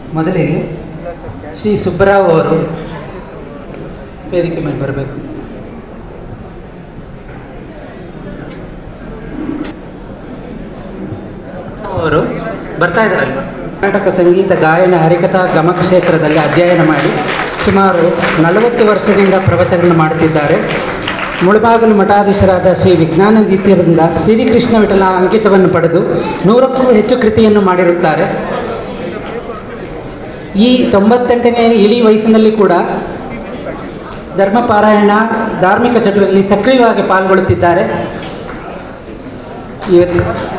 ಮೊದಲಿಗೆ ಶ್ರೀ ಸುಬ್ಬರಾವ್ ಅವರು ವೇದಿಕೆ ಮೇಲೆ ಬರಬೇಕು ಅವರು ಬರ್ತಾ ಇದ್ದಾರಲ್ವ ಕರ್ನಾಟಕ ಸಂಗೀತ ಗಾಯನ ಹರಿಕಥಾ ಗಮ ಕ್ಷೇತ್ರದಲ್ಲಿ ಅಧ್ಯಯನ ಮಾಡಿ ಸುಮಾರು ನಲವತ್ತು ವರ್ಷದಿಂದ ಪ್ರವಚನ ಮಾಡುತ್ತಿದ್ದಾರೆ ಮುಳಬಾಗಲು ಮಠಾಧೀಶರಾದ ಶ್ರೀ ವಿಜ್ಞಾನದೀತ್ಯರಿಂದ ಶ್ರೀಕೃಷ್ಣ ವಿಠಲ ಅಂಕಿತವನ್ನು ಪಡೆದು ನೂರಕ್ಕೂ ಹೆಚ್ಚು ಕೃತಿಯನ್ನು ಮಾಡಿರುತ್ತಾರೆ ಈ ತೊಂಬತ್ತೆಂಟನೇ ಇಳಿ ವಯಸ್ಸಿನಲ್ಲಿ ಕೂಡ ಧರ್ಮಪಾರಾಯಣ ಧಾರ್ಮಿಕ ಚಟುವಟಿಕೆಯಲ್ಲಿ ಸಕ್ರಿಯವಾಗಿ ಪಾಲ್ಗೊಳ್ಳುತ್ತಿದ್ದಾರೆ ಇವತ್ತು